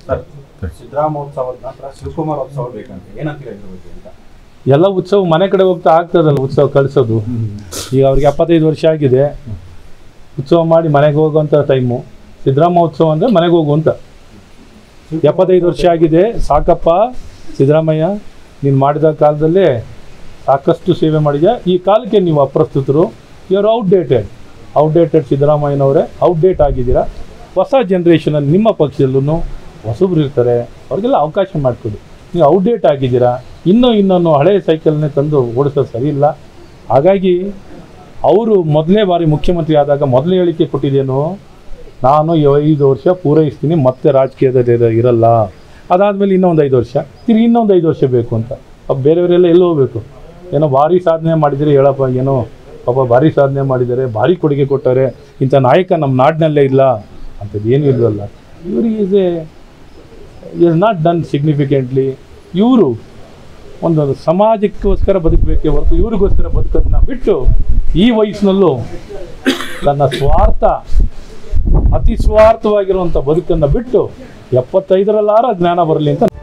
sir ಸಿದ್ದರಾಮೋತ್ಸವದ ನಂತರ ಶಿವಕುಮಾರ್ ಉತ್ಸವ ಬೇಕಂತ ಏನಂತೀರ ಇದ್ರ ಬಗ್ಗೆ ಅಂತ ಎಲ್ಲ ಉತ್ಸವ ಮನೆ ಕಡೆ ಹೋಗ್ತಾ ಆಗ್ತದಲ್ಲ ಉತ್ಸವ ಕಳಿಸೋದು ಈಗ ಅವ್ರಿಗೆ ಎಪ್ಪತ್ತೈದು ವರ್ಷ ಆಗಿದೆ ಉತ್ಸವ ಮಾಡಿ ಮನೆಗೆ ಹೋಗುವಂಥ ಟೈಮು ಸಿದ್ದರಾಮ ಉತ್ಸವ ಅಂದರೆ ಮನೆಗೆ ಹೋಗುವಂತ ಎಪ್ಪತ್ತೈದು ವರ್ಷ ಆಗಿದೆ ಸಾಕಪ್ಪ ಸಿದ್ದರಾಮಯ್ಯ ನೀನು ಮಾಡಿದ ಕಾಲದಲ್ಲೇ ಸಾಕಷ್ಟು ಸೇವೆ ಮಾಡಿದ್ಯಾ ಈ ಕಾಲಕ್ಕೆ ನೀವು ಅಪ್ರಸ್ತುತರು ಯು ಆರ್ ಔಟ್ಡೇಟೆಡ್ ಔಟ್ಡೇಟೆಡ್ ಸಿದ್ದರಾಮಯ್ಯನವರೇ ಔಟ್ಡೇಟ್ ಆಗಿದ್ದೀರಾ ಹೊಸ ಜನ್ರೇಷನಲ್ಲಿ ನಿಮ್ಮ ಪಕ್ಷದಲ್ಲೂ ಹೊಸಬ್ರು ಇರ್ತಾರೆ ಅವ್ರಿಗೆಲ್ಲ ಅವಕಾಶ ಮಾಡಿಕೊಡಿ ನೀವು ಔಟ್ಡೇಟ್ ಆಗಿದ್ದೀರಾ ಇನ್ನೂ ಇನ್ನೊಂದು ಹಳೆಯ ಸೈಕಲ್ನೇ ತಂದು ಓಡಿಸೋದು ಸರಿ ಇಲ್ಲ ಹಾಗಾಗಿ ಅವರು ಮೊದಲನೇ ಬಾರಿ ಮುಖ್ಯಮಂತ್ರಿ ಆದಾಗ ಮೊದಲನೇ ಹೇಳಿಕೆ ಕೊಟ್ಟಿದ್ದೇನು ನಾನು ಈ ಐದು ವರ್ಷ ಪೂರೈಸ್ತೀನಿ ಮತ್ತೆ ರಾಜಕೀಯದಲ್ಲಿ ಇರ- ಇರಲ್ಲ ಅದಾದಮೇಲೆ ಇನ್ನೊಂದು ಐದು ವರ್ಷ ತಿರ್ಗಿ ಇನ್ನೊಂದು ಐದು ವರ್ಷ ಬೇಕು ಅಂತ ಪಾಪ ಬೇರೆಯವರೆಲ್ಲ ಎಲ್ಲಿ ಹೋಗ್ಬೇಕು ಏನೋ ಭಾರಿ ಸಾಧನೆ ಮಾಡಿದರೆ ಹೇಳಪ್ಪ ಏನೋ ಪಾಪ ಭಾರಿ ಸಾಧನೆ ಮಾಡಿದ್ದಾರೆ ಭಾರಿ ಕೊಡುಗೆ ಕೊಟ್ಟಾರೆ ಇಂಥ ನಾಯಕ ನಮ್ಮ ನಾಡಿನಲ್ಲೇ ಇಲ್ಲ ಅಂಥದ್ದು ಏನೂ ಇಲ್ವಲ್ಲ ಇವರಿಗೆ is a is not done significantly ಇವರು ಒಂದು ಸಮಾಜಕ್ಕೋಸ್ಕರ ಬದುಕಬೇಕೇ ಹೊರತು ಇವ್ರಿಗೋಸ್ಕರ ಬದುಕೋದನ್ನ ಬಿಟ್ಟು ಈ ವಯಸ್ಸಿನಲ್ಲೂ ತನ್ನ ಸ್ವಾರ್ಥ ಅತಿ ಸ್ವಾರ್ಥವಾಗಿರುವಂಥ ಬದುಕನ್ನು ಬಿಟ್ಟು ಎಪ್ಪತ್ತೈದರಲ್ಲಾರ ಜ್ಞಾನ ಬರಲಿ ಅಂತ